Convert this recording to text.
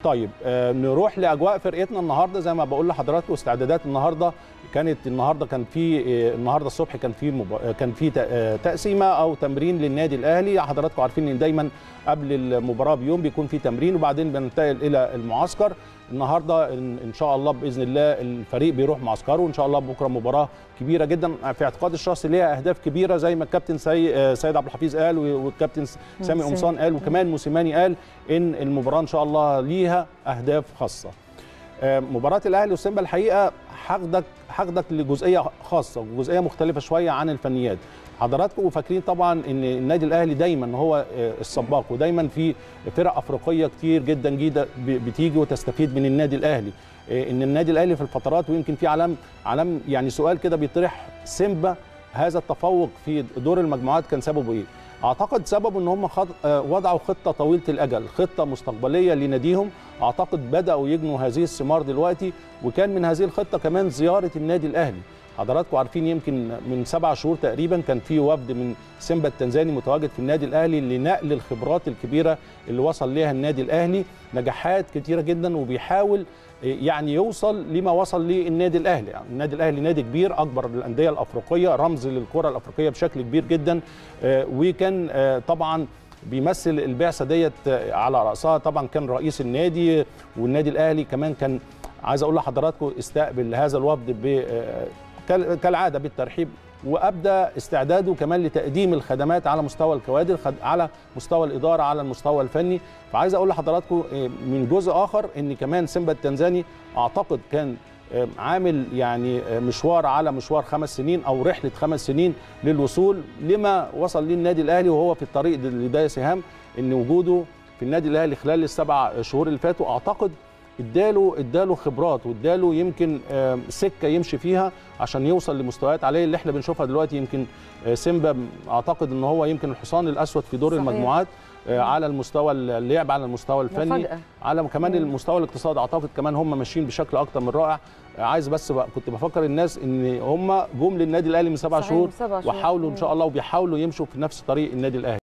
طيب آه نروح لاجواء فرقتنا النهارده زي ما بقول لحضراتكم استعدادات النهارده كانت النهارده كان في آه النهارده الصبح كان في مب... كان في آه تقسيمه او تمرين للنادي الاهلي حضراتكم عارفين ان دايما قبل المباراه بيوم بيكون في تمرين وبعدين بننتقل الى المعسكر النهارده ان إن شاء الله باذن الله الفريق بيروح معسكره وان شاء الله بكره مباراه كبيره جدا في اعتقاد الشخصي ليها اهداف كبيره زي ما الكابتن سي... آه سيد عبد الحفيظ قال والكابتن سامي قمصان قال وكمان موسيماني قال ان المباراه ان شاء الله ليها اهداف خاصه مباراه الاهلي والسيمبا الحقيقه هاخدك هاخدك لجزئيه خاصه وجزئيه مختلفه شويه عن الفنيات حضراتكم فاكرين طبعا ان النادي الاهلي دايما هو السباق ودايما في فرق افريقيه كتير جدا جدا بتيجي وتستفيد من النادي الاهلي ان النادي الاهلي في الفترات ويمكن في علم علم يعني سؤال كده بيطرح سيمبا هذا التفوق في دور المجموعات كان سببه ايه اعتقد سببه ان هم خد... وضعوا خطه طويله الاجل خطه مستقبليه لناديهم اعتقد بداوا يجنوا هذه الثمار دلوقتي وكان من هذه الخطه كمان زياره النادي الاهلي حضراتكم عارفين يمكن من سبع شهور تقريبا كان في وفد من سيمبا التنزاني متواجد في النادي الاهلي لنقل الخبرات الكبيره اللي وصل ليها النادي الاهلي نجاحات كتيره جدا وبيحاول يعني يوصل لما وصل ليه النادي الاهلي يعني النادي الاهلي نادي كبير اكبر الانديه الافريقيه رمز للكره الافريقيه بشكل كبير جدا وكان طبعا بيمثل البعثه ديت على راسها طبعا كان رئيس النادي والنادي الاهلي كمان كان عايز اقول لحضراتكم استقبل هذا الوفد كالعاده بالترحيب وابدى استعداده كمان لتقديم الخدمات على مستوى الكوادر على مستوى الاداره على المستوى الفني فعايز اقول لحضراتكم من جزء اخر ان كمان سيمبا التنزاني اعتقد كان عامل يعني مشوار على مشوار خمس سنين او رحله خمس سنين للوصول لما وصل ليه النادي الاهلي وهو في الطريق لده سهام ان وجوده في النادي الاهلي خلال السبع شهور اللي فاتوا اعتقد اداله اداله خبرات واداله يمكن سكه يمشي فيها عشان يوصل لمستويات عليه اللي احنا بنشوفها دلوقتي يمكن سيمبا اعتقد ان هو يمكن الحصان الاسود في دور صحيح. المجموعات على المستوى اللعب على المستوى الفني مفاجأة. على كمان المستوى الاقتصادي اعتقد كمان هم ماشيين بشكل اكتر من رائع عايز بس بقى كنت بفكر الناس ان هم جم للنادي الاهلي من سبع شهور وحاولوا ان شاء الله وبيحاولوا يمشوا في نفس طريق النادي الاهلي